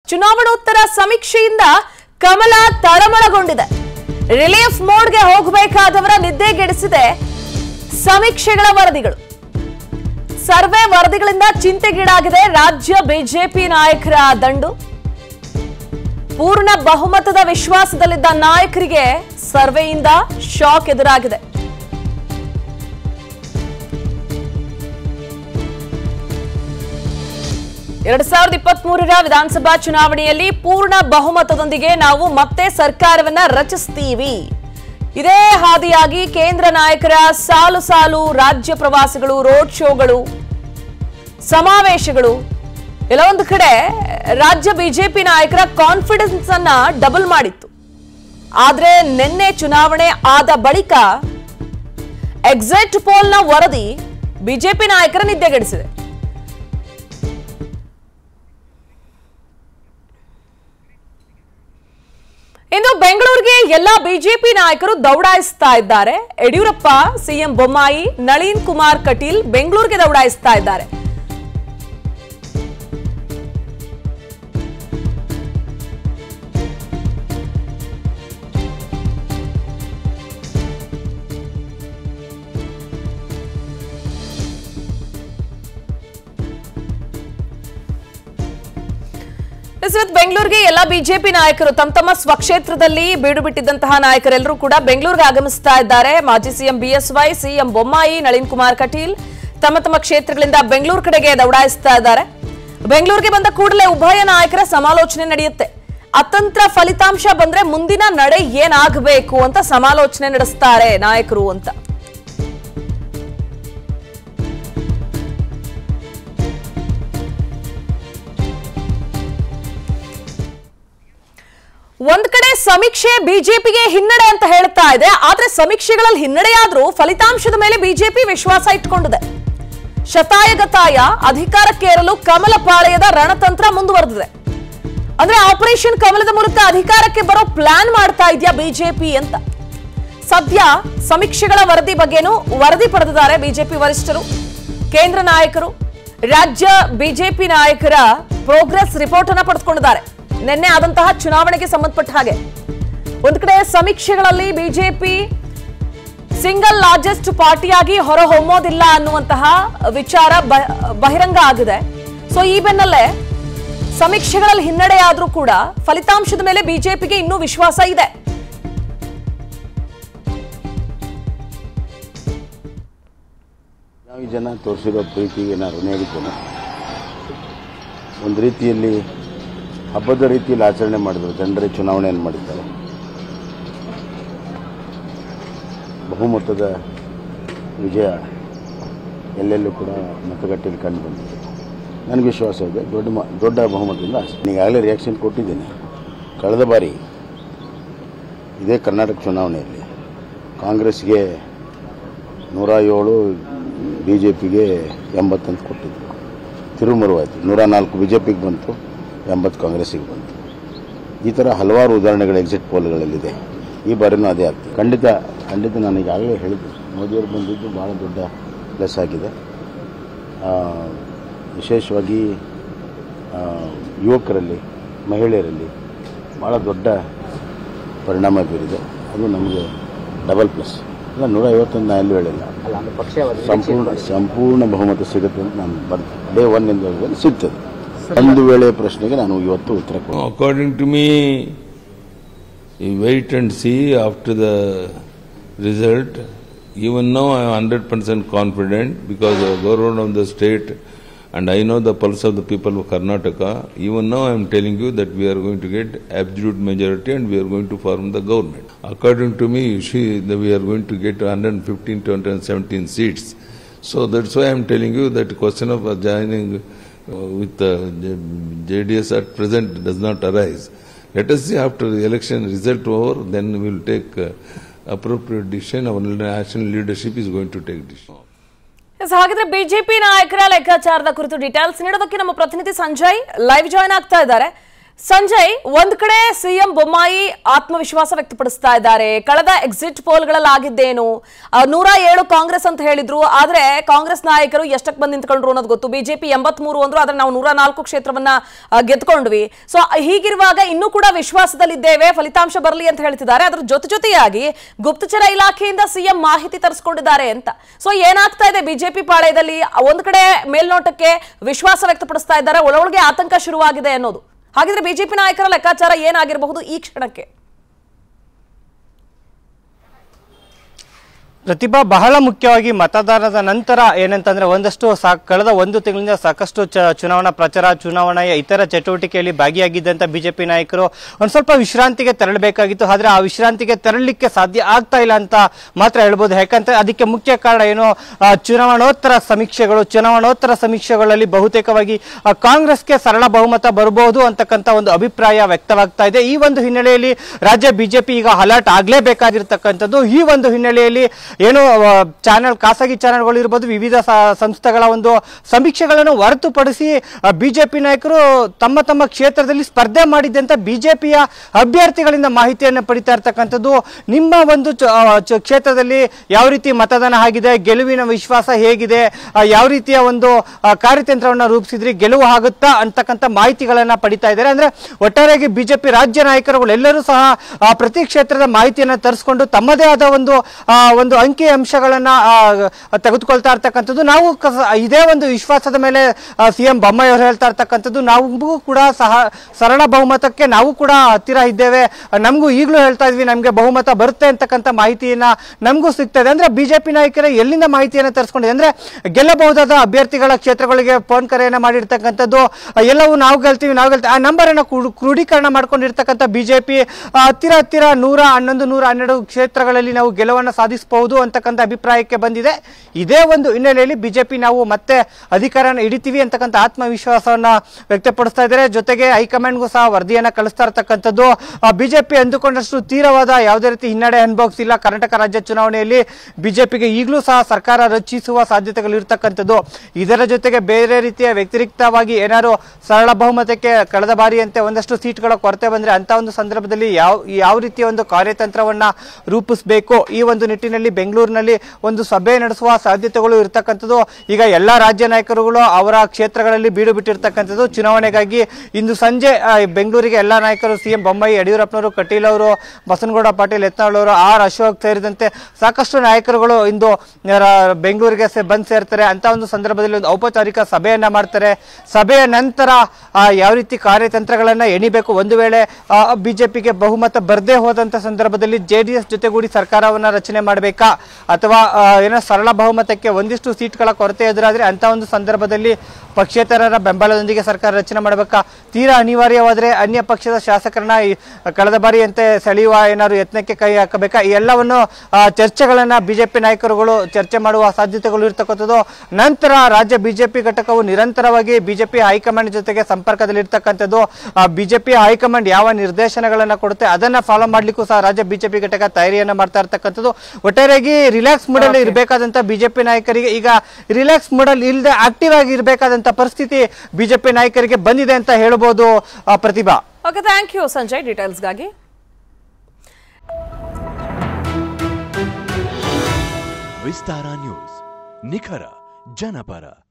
ಚುನಾವಣೋತ್ತರ ಸಮೀಕ್ಷೆಯಿಂದ ಕಮಲ ತಳಮಳಗೊಂಡಿದೆ relief ಮೋಡ್ಗೆ ಹೋಗಬೇಕಾದವರ ನಿದ್ದೆಗೆಡಿಸಿದೆ ಸಮೀಕ್ಷೆಗಳ ವರದಿಗಳು survey ವರದಿಗಳಿಂದ ಚಿಂತೆಗೀಡಾಗಿದೆ ರಾಜ್ಯ ಬಿಜೆಪಿ ನಾಯಕರ ದಂಡು ಪೂರ್ಣ ಬಹುಮತದ ವಿಶ್ವಾಸದಲ್ಲಿದ್ದ ನಾಯಕರಿಗೆ ಸರ್ವೆಯಿಂದ ಶಾಕ್ ಎದುರಾಗಿದೆ ಎರಡ್ ಸಾವಿರದ ಇಪ್ಪತ್ತ್ ಮೂರರ ವಿಧಾನಸಭಾ ಚುನಾವಣೆಯಲ್ಲಿ ಪೂರ್ಣ ಬಹುಮತದೊಂದಿಗೆ ನಾವು ಮತ್ತೆ ಸರ್ಕಾರವನ್ನ ರಚಿಸ್ತೀವಿ ಇದೇ ಹಾದಿಯಾಗಿ ಕೇಂದ್ರ ನಾಯಕರ ಸಾಲು ಸಾಲು ರಾಜ್ಯ ಪ್ರವಾಸಗಳು ರೋಡ್ ಶೋಗಳು ಸಮಾವೇಶಗಳು ಕೆಲವೊಂದು ಕಡೆ ರಾಜ್ಯ ಬಿಜೆಪಿ ನಾಯಕರ ಕಾನ್ಫಿಡೆನ್ಸ್ ಅನ್ನ ಡಬಲ್ ಮಾಡಿತ್ತು ಆದ್ರೆ ನಿನ್ನೆ ಚುನಾವಣೆ ಆದ ಬಳಿಕ ಎಕ್ಸಿಟ್ ಪೋಲ್ನ ವರದಿ ಬಿಜೆಪಿ ನಾಯಕರ ನಿದ್ದೆಗೆಡಿಸಿದೆ ಇನ್ನು ಬೆಂಗಳೂರಿಗೆ ಎಲ್ಲಾ ಬಿಜೆಪಿ ನಾಯಕರು ದೌಡಾಯಿಸ್ತಾ ಇದ್ದಾರೆ ಯಡಿಯೂರಪ್ಪ ಸಿಎಂ ಬೊಮ್ಮಾಯಿ ನಳಿನ್ ಕುಮಾರ್ ಕಟೀಲ್ ಬೆಂಗಳೂರಿಗೆ ದೌಡಾಯಿಸ್ತಾ ಇದ್ದಾರೆ ಎಸ್, ಇವತ್ತು ಬೆಂಗಳೂರಿಗೆ ಎಲ್ಲ ಬಿಜೆಪಿ ನಾಯಕರು ತಮ್ಮ ತಮ್ಮ ಸ್ವಕ್ಷೇತ್ರದಲ್ಲಿ ಬೀಡು ಬಿಟ್ಟಿದ್ದಂತಹ ನಾಯಕರೆಲ್ಲರೂ ಕೂಡ ಬೆಂಗಳೂರಿಗೆ ಆಗಮಿಸ್ತಾ ಇದ್ದಾರೆ ಮಾಜಿ CM BSY CM Bommai Nalin Kumar Kateel ತಮ್ಮ ತಮ್ಮ ಕ್ಷೇತ್ರಗಳಿಂದ ಬೆಂಗಳೂರು ಕಡೆಗೆ ದೌಡಾಯಿಸ್ತಾ ಇದ್ದಾರೆ ಬೆಂಗಳೂರಿಗೆ ಬಂದ ಕೂಡಲೇ ಉಭಯ ನಾಯಕರ ಸಮಾಲೋಚನೆ ನಡೆಯುತ್ತೆ ಅತಂತ್ರ ಫಲಿತಾಂಶ ಬಂದ್ರೆ ಮುಂದಿನ ನಡೆ ಏನಾಗಬೇಕು ಅಂತ ಸಮಾಲೋಚನೆ ನಡೆಸ್ತಾರೆ ನಾಯಕರು ಅಂತ ಒಂದ್ ಕಡೆ ಸಮೀಕ್ಷೆ ಬಿಜೆಪಿಗೆ ಹಿನ್ನಡೆ ಅಂತ ಹೇಳ್ತಾ ಇದೆ ಆದ್ರೆ ಸಮೀಕ್ಷೆಗಳಲ್ಲಿ ಹಿನ್ನಡೆಯಾದ್ರೂ ಫಲಿತಾಂಶದ ಮೇಲೆ ಬಿಜೆಪಿ ವಿಶ್ವಾಸ ಇಟ್ಕೊಂಡಿದೆ ಶತಾಯಗತಾಯ ಅಧಿಕಾರಕ್ಕೇರಲು ಕಮಲ ಪಾಳೆಯದ ರಣತಂತ್ರ ಮುಂದುವರೆದಿದೆ ಅಂದ್ರೆ ಆಪರೇಷನ್ ಕಮಲದ ಮೂಲಕ ಅಧಿಕಾರಕ್ಕೆ ಬರೋ ಪ್ಲಾನ್ ಮಾಡ್ತಾ ಇದೆಯಾ ಬಿಜೆಪಿ ಅಂತ ಸದ್ಯ ಸಮೀಕ್ಷೆಗಳ ವರದಿ ಬಗ್ಗೆನೂ ವರದಿ ಪಡೆದಿದ್ದಾರೆ ಬಿಜೆಪಿ ವರಿಷ್ಠರು ಕೇಂದ್ರ ನಾಯಕರು ರಾಜ್ಯ ಬಿಜೆಪಿ ನಾಯಕರ ಪ್ರೋಗ್ರೆಸ್ ರಿಪೋರ್ಟ್ ಅನ್ನ ಪಡೆದುಕೊಂಡಿದ್ದಾರೆ ನಿನ್ನೆ ಆದಂತಹ ಚುನಾವಣೆಗೆ ಸಂಬಂಧಪಟ್ಟ ಹಾಗೆ ಒಂದ್ ಕಡೆ ಸಮೀಕ್ಷೆಗಳಲ್ಲಿ ಬಿಜೆಪಿ ಸಿಂಗಲ್ ಲಾರ್ಜೆಸ್ಟ್ ಪಾರ್ಟಿಯಾಗಿ ಹೊರಹೊಮ್ಮೋದಿಲ್ಲ ಅನ್ನುವಂತಹ ವಿಚಾರ ಬ- ಬಹಿರಂಗ ಆಗಿದೆ ಸೊ ಈ ಬೆನ್ನಲ್ಲೇ ಸಮೀಕ್ಷೆಗಳಲ್ಲಿ ಹಿನ್ನಡೆಯಾದ್ರೂ ಕೂಡ ಫಲಿತಾಂಶದ ಮೇಲೆ ಬಿಜೆಪಿಗೆ ಇನ್ನೂ ವಿಶ್ವಾಸ ಇದೆ ನಾವು ಈ ಜನ ತೋರಿಸಿರೋ ಪ್ರೀತಿಗೆ ನಾನು ಋಣಿಯಾಗಿದ್ದೇನೆ ಒಂದು ರೀತಿಯಲ್ಲಿ ಹಬ್ಬದ ರೀತಿಯಲ್ಲಿ ಆಚರಣೆ ಮಾಡಿದ್ರು ಜನರೇ ಚುನಾವಣೆಯನ್ನು ಮಾಡಿದ್ದಾರೆ ಬಹುಮತದ ವಿಜಯ ಎಲ್ಲೆಲ್ಲೂ ಕೂಡ ಮತಗಟ್ಟೆಯಲ್ಲಿ ಕಂಡು ಬಂದಿದೆ ನನಗೆ ವಿಶ್ವಾಸ ಇದೆ ದೊಡ್ಡ ಮ ದೊಡ್ಡ ಬಹುಮತದಿಂದ ಅಷ್ಟೇ ಈಗಾಗಲೇ ರಿಯಾಕ್ಷನ್ ಕೊಟ್ಟಿದ್ದೇನೆ ಕಳೆದ ಬಾರಿ ಇದೇ ಕರ್ನಾಟಕ ಚುನಾವಣೆಯಲ್ಲಿ ಕಾಂಗ್ರೆಸ್ಗೆ ನೂರ ಏಳು ಬಿ ಜೆ ಪಿಗೆ ಎಂಬತ್ತಂತ ಕೊಟ್ಟಿದ್ರು ತಿರುಮರುವಾಯಿತು ನೂರ ನಾಲ್ಕು ಬಿ ಜೆ ಪಿಗೆ ಬಂತು ಎಂಬತ್ತು ಕಾಂಗ್ರೆಸ್ಸಿಗೆ ಬಂತು ಈ ಥರ ಹಲವಾರು ಉದಾಹರಣೆಗಳು ಎಕ್ಸಿಟ್ ಪೋಲ್ಗಳಲ್ಲಿದೆ ಈ ಬಾರಿನೂ ಅದೇ ಆಗ್ತದೆ ಖಂಡಿತ ಖಂಡಿತ ನಾನು ಈಗಾಗಲೇ ಹೇಳಿದ್ದೆ ಮೋದಿಯವರು ಬಂದಿದ್ದು ಭಾಳ ದೊಡ್ಡ ಪ್ಲಸ್ ಆಗಿದೆ ಆ, ವಿಶೇಷವಾಗಿ ಆ, ಯುವಕರಲ್ಲಿ ಮಹಿಳೆಯರಲ್ಲಿ ಭಾಳ ದೊಡ್ಡ ಪರಿಣಾಮ ಬೀರಿದೆ ಅದು ನಮಗೆ ಡಬಲ್ ಪ್ಲಸ್ ಇಲ್ಲ ನೂರ ಐವತ್ತೊಂದು ನಾ ಎಲ್ಲೂ ಹೇಳಿಲ್ಲ ಅಲ್ಲ ಅಂದ್ರೆ ಪಕ್ಷ ಸಂಪೂರ್ಣ ಸಂಪೂರ್ಣ ಬಹುಮತ ಸಿಗುತ್ತೆ ಅಂತ ನಾನು ಬರ್ತೀನಿ ಡೇ ಒನ್ ಇಂದ ಸಿಗ್ತದೆ ಒಂದು ವೇಳೆಯ ಪ್ರಶ್ನೆಗೆ ನಾನು ಇವತ್ತು ಉತ್ತರ ಕೊಡ್ತೀನಿ According to me, you wait and see after the result. Even now, I am 100% confident because the government of the state and I know the pulse of the people of Karnataka. Even now, I am telling you that we are going to get absolute majority and we are going to form the government. According to me, you see, that we are going to get 115 to 117 seats. So that's why I am telling you that question of joining uh, with the JDS at present does not arise. Let us see after the election result over, then we will take uh, appropriate decision. Our national leadership is going to take decision. Yes ಹಾಗಿದ್ರೆ BJP ನಾಯಕರ ಲೆಕ್ಕಾಚಾರದ ಕುರಿತು details ನೀಡೋದಕ್ಕೆ ನಮ್ಮ ಪ್ರತಿನಿಧಿ Sanjay live join ಆಗ್ತಾ ಇದ್ದಾರೆ ಸಂಜಯ್ ಒಂದ್ ಕಡೆ ಸಿಎಂ ಬೊಮ್ಮಾಯಿ ಆತ್ಮವಿಶ್ವಾಸ ವ್ಯಕ್ತಪಡಿಸ್ತಾ ಇದ್ದಾರೆ ಕಳೆದ ಎಕ್ಸಿಟ್ ಪೋಲ್ಗಳಲ್ಲಿ ಆಗಿದ್ದೇನು ಆ, ನೂರ ಏಳು ಕಾಂಗ್ರೆಸ್ ಅಂತ ಹೇಳಿದ್ರು ಆದ್ರೆ ಕಾಂಗ್ರೆಸ್ ನಾಯಕರು ಎಷ್ಟಕ್ಕೆ ಬಂದು ನಿಂತ್ಕೊಂಡ್ರು ಅನ್ನೋದು ಗೊತ್ತು ಬಿಜೆಪಿ ಎಂಬತ್ ಮೂರು ಅಂದ್ರು ಆದ್ರೆ ನಾವು ನೂರ ನಾಲ್ಕು ಕ್ಷೇತ್ರವನ್ನ ಆ, ಗೆದ್ಕೊಂಡ್ವಿ ಸೊ ಹೀಗಿರುವಾಗ ಇನ್ನೂ ಕೂಡ ವಿಶ್ವಾಸದಲ್ಲಿದ್ದೇವೆ ಫಲಿತಾಂಶ ಬರಲಿ ಅಂತ ಹೇಳ್ತಿದ್ದಾರೆ ಅದ್ರ ಜೊತೆ ಜೊತೆಯಾಗಿ ಗುಪ್ತಚರ ಇಲಾಖೆಯಿಂದ ಸಿಎಂ ಮಾಹಿತಿ ತರಿಸ್ಕೊಂಡಿದ್ದಾರೆ ಅಂತ ಸೊ ಏನಾಗ್ತಾ ಇದೆ ಬಿಜೆಪಿ ಪಾಳ್ಯದಲ್ಲಿ ಒಂದ್ ಕಡೆ ಮೇಲ್ನೋಟಕ್ಕೆ ವಿಶ್ವಾಸ ವ್ಯಕ್ತಪಡಿಸ್ತಾ ಇದ್ದಾರೆ ಒಳೊಳಗೆ ಆತಂಕ ಶುರುವಾಗಿದೆ ಅನ್ನೋದು ಹಾಗಿದ್ರೆ ಬಿಜೆಪಿ ನಾಯಕರ ಲೆಕ್ಕಾಚಾರ ಏನಾಗಿರಬಹುದು ಈ ಕ್ಷಣಕ್ಕೆ ಪ್ರತಿಭಾ ಬಹಳ ಮುಖ್ಯವಾಗಿ ಮತದಾನದ ನಂತರ ಏನಂತಂದ್ರೆ ಒಂದಷ್ಟು ಸಾ ಕಳೆದ ಒಂದು ತಿಂಗಳಿಂದ ಸಾಕಷ್ಟು ಚ- ಚುನಾವಣಾ ಪ್ರಚಾರ ಚುನಾವಣೆಯ ಇತರ ಚಟುವಟಿಕೆಯಲ್ಲಿ ಭಾಗಿಯಾಗಿದ್ದಂತ ಬಿಜೆಪಿ ನಾಯಕರು ಒಂದ್ ಸ್ವಲ್ಪ ವಿಶ್ರಾಂತಿಗೆ ತೆರಳಬೇಕಾಗಿತ್ತು ಆದ್ರೆ ಆ ವಿಶ್ರಾಂತಿಗೆ ತೆರಳಲಿಕ್ಕೆ ಸಾಧ್ಯ ಆಗ್ತಾ ಇಲ್ಲ ಅಂತ ಮಾತ್ರ ಹೇಳ್ಬೋದು ಯಾಕಂದ್ರೆ ಅದಕ್ಕೆ ಮುಖ್ಯ ಕಾರಣ ಏನು ಆ, ಚುನಾವಣೋತ್ತರ ಸಮೀಕ್ಷೆಗಳು ಚುನಾವಣೋತ್ತರ ಸಮೀಕ್ಷೆಗಳಲ್ಲಿ ಬಹುತೇಕವಾಗಿ ಆ, ಕಾಂಗ್ರೆಸ್ಗೆ ಸರಳ ಬಹುಮತ ಬರಬಹುದು ಅಂತಕ್ಕಂಥ ಒಂದು ಅಭಿಪ್ರಾಯ ವ್ಯಕ್ತವಾಗ್ತಾ ಇದೆ ಈ ಒಂದು ಹಿನ್ನೆಲೆಯಲ್ಲಿ ರಾಜ್ಯ ಬಿಜೆಪಿ ಈಗ ಅಲರ್ಟ್ ಆಗ್ಲೇಬೇಕಾಗಿರ್ತಕ್ಕಂಥದ್ದು ಈ ಒಂದು ಹಿನ್ನೆಲೆಯಲ್ಲಿ ಏನು ಚಾನೆಲ್ ಖಾಸಗಿ ಚಾನೆಲ್ಗಳು ಇರ್ಬೋದು ವಿವಿಧ ಸ- ಸಂಸ್ಥೆಗಳ ಒಂದು ಸಮೀಕ್ಷೆಗಳನ್ನು ಹೊರತುಪಡಿಸಿ ಬಿಜೆಪಿ ನಾಯಕರು ತಮ್ಮ ತಮ್ಮ ಕ್ಷೇತ್ರದಲ್ಲಿ ಸ್ಪರ್ಧೆ ಮಾಡಿದ್ದಂತ ಬಿಜೆಪಿಯ ಅಭ್ಯರ್ಥಿಗಳಿಂದ ಮಾಹಿತಿಯನ್ನು ಪಡಿತಾ ಇರ್ತಕ್ಕಂಥದ್ದು ನಿಮ್ಮ ಒಂದು ಚ- ಆ, ಚ- ಕ್ಷೇತ್ರದಲ್ಲಿ ಯಾವ ರೀತಿ ಮತದಾನ ಆಗಿದೆ ಗೆಲುವಿನ ವಿಶ್ವಾಸ ಹೇಗಿದೆ ಆ, ಯಾವ ರೀತಿಯ ಒಂದು ಆ, ಕಾರ್ಯತಂತ್ರವನ್ನ ರೂಪಿಸಿದ್ರಿ ಗೆಲುವು ಆಗುತ್ತಾ ಅಂತಕ್ಕಂಥ ಮಾಹಿತಿಗಳನ್ನ ಪಡಿತಾ ಇದ್ದಾರೆ ಅಂದ್ರೆ ಒಟ್ಟಾರೆಯಾಗಿ ಬಿಜೆಪಿ ರಾಜ್ಯ ನಾಯಕರುಗಳು ಎಲ್ಲರೂ ಸಹ ಆ, ಪ್ರತಿ ಕ್ಷೇತ್ರದ ಮಾಹಿತಿಯನ್ನ ತರಿಸ್ಕೊಂಡು ತಮ್ಮದೇ ಆದ ಒಂದು ಆ, ಒಂದು ಅಂಕಿ ಅಂಶಗಳನ್ನ ಆ, ತೆಗೆದುಕೊಳ್ತಾ ಇರ್ತಕ್ಕಂಥದ್ದು ನಾವು ಕಸ- ಇದೇ ಒಂದು ವಿಶ್ವಾಸದ ಮೇಲೆ ಸಿಎಂ ಬೊಮ್ಮಾಯಿ ಅವರು ಹೇಳ್ತಾ ಇರ್ತಕ್ಕಂಥದ್ದು ನಾವು ಕೂಡ ಸಹ ಸರಳ ಬಹುಮತಕ್ಕೆ ನಾವು ಕೂಡ ಹತ್ತಿರ ಇದ್ದೇವೆ ನಮಗೂ ಈಗಲೂ ಹೇಳ್ತಾ ಇದ್ವಿ ನಮಗೆ ಬಹುಮತ ಬರುತ್ತೆ ಅಂತಕ್ಕಂಥ ಮಾಹಿತಿಯನ್ನ ನಮಗೂ ಸಿಗ್ತದೆ ಅಂದ್ರೆ ಬಿಜೆಪಿ ನಾಯಕರ ಎಲ್ಲಿಂದ ಮಾಹಿತಿಯನ್ನು ತರಿಸ್ಕೊಂಡಿದೆ ಅಂದ್ರೆ ಗೆಲ್ಲಬಹುದಾದ ಅಭ್ಯರ್ಥಿಗಳ ಕ್ಷೇತ್ರಗಳಿಗೆ ಫೋನ್ ಕರೆಯನ್ನ ಮಾಡಿರ್ತಕ್ಕಂಥದ್ದು ಆ, ಎಲ್ಲವೂ ನಾವು ಗೆಲ್ತೀವಿ ನಾವು ಗೆಲ್ತೀವಿ ಆ ನಂಬರ್ ಅನ್ನ ಕ್ರೂ- ಕ್ರೋಢೀಕರಣ ಮಾಡ್ಕೊಂಡಿರ್ತಕ್ಕಂಥ ಬಿಜೆಪಿ ಹತ್ತಿರ ಹತ್ತಿರ ನೂರ ಹನ್ನೊಂದು ನೂರ ಹನ್ನೆರಡು ಕ್ಷೇತ್ರಗಳಲ್ಲಿ ನಾವು ಗೆಲುವನ್ನು ಸಾಧಿಸಬಹುದು ಅಂತಕ್ಕಂಥ ಅಭಿಪ್ರಾಯಕ್ಕೆ ಬಂದಿದೆ ಇದೇ ಒಂದು ಹಿನ್ನೆಲೆಯಲ್ಲಿ ಬಿಜೆಪಿ ನಾವು ಮತ್ತೆ ಅಧಿಕಾರನ ಹಿಡಿತೀವಿ ಅಂತಕ್ಕಂಥ ಆತ್ಮವಿಶ್ವಾಸವನ್ನ ವ್ಯಕ್ತಪಡಿಸ್ತಾ ಇದ್ದಾರೆ ಜೊತೆಗೆ ಹೈಕಮಾಂಡ್ಗೂ ಸಹ ವರದಿಯನ್ನ ಕಳಿಸ್ತಾ ಇರ್ತಕ್ಕಂಥದ್ದು ಬಿಜೆಪಿ ಅಂದುಕೊಂಡಷ್ಟು ತೀವ್ರವಾದ ಯಾವುದೇ ರೀತಿ ಹಿನ್ನಡೆ ಅನುಭವಿಸಿಲ್ಲ ಕರ್ನಾಟಕ ರಾಜ್ಯ ಚುನಾವಣೆಯಲ್ಲಿ ಬಿಜೆಪಿಗೆ ಈಗಲೂ ಸಹ ಸರ್ಕಾರ ರಚಿಸುವ ಸಾಧ್ಯತೆಗಳು ಇರ್ತಕ್ಕಂಥದ್ದು ಇದರ ಜೊತೆಗೆ ಬೇರೆ ರೀತಿಯ ವ್ಯತಿರಿಕ್ತವಾಗಿ ಏನಾದ್ರು ಸರಳ ಬಹುಮತಕ್ಕೆ ಕಳೆದ ಬಾರಿಯಂತೆ ಒಂದಷ್ಟು ಸೀಟ್ಗಳ ಕೊರತೆ ಬಂದ್ರೆ ಅಂತ ಒಂದು ಸಂದರ್ಭದಲ್ಲಿ ಯಾವ ಯಾವ ರೀತಿಯ ಒಂದು ಕಾರ್ಯತಂತ್ರವನ್ನ ರೂಪಿಸಬೇಕು ಈ ಒಂದು ನಿಟ್ಟಿನಲ್ಲಿ ಬೆಂಗಳೂರಿನಲ್ಲಿ ಒಂದು ಸಭೆ ನಡೆಸುವ ಸಾಧ್ಯತೆಗಳು ಇರತಕ್ಕಂಥದ್ದು ಈಗ ಎಲ್ಲಾ ರಾಜ್ಯ ನಾಯಕರುಗಳು ಅವರ ಕ್ಷೇತ್ರಗಳಲ್ಲಿ ಬೀಡು ಬಿಟ್ಟಿರ್ತಕ್ಕಂಥದ್ದು ಚುನಾವಣೆಗಾಗಿ ಇಂದು ಸಂಜೆ ಆ, ಬೆಂಗಳೂರಿಗೆ ಎಲ್ಲಾ ನಾಯಕರು ಸಿಎಂ ಬೊಮ್ಮಾಯಿ ಯಡಿಯೂರಪ್ಪನವರು ಕಟೀಲ್ ಅವರು ಬಸನಗೌಡ ಪಾಟೀಲ್ ಯತ್ನಾಳ್ ಅವರು ಆರ್ ಅಶೋಕ್ ಸೇರಿದಂತೆ ಸಾಕಷ್ಟು ನಾಯಕರುಗಳು ಇಂದು ರ- ಬೆಂಗಳೂರಿಗೆ ಸೆ- ಬಂದ್ ಸೇರ್ತಾರೆ ಅಂತ ಒಂದು ಸಂದರ್ಭದಲ್ಲಿ ಒಂದು ಔಪಚಾರಿಕ ಸಭೆಯನ್ನ ಮಾಡ್ತಾರೆ ಸಭೆಯ ನಂತರ ಆ, ಯಾವ ರೀತಿ ಕಾರ್ಯತಂತ್ರಗಳನ್ನ ಎಣಿಬೇಕು ಒಂದು ವೇಳೆ ಬಿಜೆಪಿಗೆ ಬಹುಮತ ಬರದೇ ಹೋದಂತ ಸಂದರ್ಭದಲ್ಲಿ ಜೆಡಿಎಸ್ ಜೊತೆಗೂಡಿ ಸರ್ಕಾರವನ್ನ ರಚನೆ ಮಾಡಬೇಕಾ ಅಥವಾ ಆ, ಏನೋ ಸರಳ ಬಹುಮತಕ್ಕೆ ಒಂದಿಷ್ಟು ಸೀಟ್ಗಳ ಕೊರತೆ ಎದುರಾದ್ರೆ ಅಂತ ಒಂದು ಸಂದರ್ಭದಲ್ಲಿ ಪಕ್ಷೇತರರ ಬೆಂಬಲದೊಂದಿಗೆ ಸರ್ಕಾರ ರಚನೆ ಮಾಡಬೇಕಾ ತೀರಾ ಅನಿವಾರ್ಯವಾದ್ರೆ ಅನ್ಯ ಪಕ್ಷದ ಶಾಸಕರನ್ನ ಈ ಕಳೆದ ಬಾರಿಯಂತೆ ಸೆಳೆಯುವ ಏನಾದ್ರು ಯತ್ನಕ್ಕೆ ಕೈ ಹಾಕಬೇಕಾ ಈ ಎಲ್ಲವನ್ನು ಆ, ಚರ್ಚೆಗಳನ್ನ ಬಿಜೆಪಿ ನಾಯಕರುಗಳು ಚರ್ಚೆ ಮಾಡುವ ಸಾಧ್ಯತೆಗಳು ಇರ್ತಕ್ಕಂಥದ್ದು ನಂತರ ರಾಜ್ಯ ಬಿಜೆಪಿ ಘಟಕವು ನಿರಂತರವಾಗಿ ಬಿಜೆಪಿ ಹೈಕಮಾಂಡ್ ಜೊತೆಗೆ ಸಂಪರ್ಕದಲ್ಲಿ ಇರ್ತಕ್ಕಂಥದ್ದು ಬಿಜೆಪಿ ಹೈಕಮಾಂಡ್ ಯಾವ ನಿರ್ದೇಶನಗಳನ್ನ ಕೊಡುತ್ತೆ ಅದನ್ನ ಫಾಲೋ ಮಾಡ್ಲಿಕ್ಕೂ ಸಹ ರಾಜ್ಯ ಬಿಜೆಪಿ ಘಟಕ ತಯಾರಿಯನ್ನ ಮಾಡ್ತಾ ಇರ್ತಕ್ಕಂಥದ್ದು ಒಟ್ಟಾರೆಯಾಗಿ ರಿಲ್ಯಾಕ್ಸ್ ಮೂಡಲ್ಲಿ ಇರಬೇಕಾದಂತ ಬಿಜೆಪಿ ನಾಯಕರಿಗೆ ಈಗ ರಿಲ್ಯಾಕ್ಸ್ ಮೂಡಲ್ ಇಲ್ಲದೆ ಆಕ್ಟಿವ್ ಆಗಿ ಇರಬೇಕಾದಂತ ಪರಿಸ್ಥಿತಿ ಬಿಜೆಪಿ ನಾಯಕರಿಗೆ ಬಂದಿದೆ ಅಂತ ಹೇಳ್ಬೋದು ಆ, Prathibha okay thank you Sanjay ಡೀಟೇಲ್ಸ್ಗಾಗಿ ವಿಸ್ತಾರ ನ್ಯೂಸ್ ನಿಖರ ಜನಪರ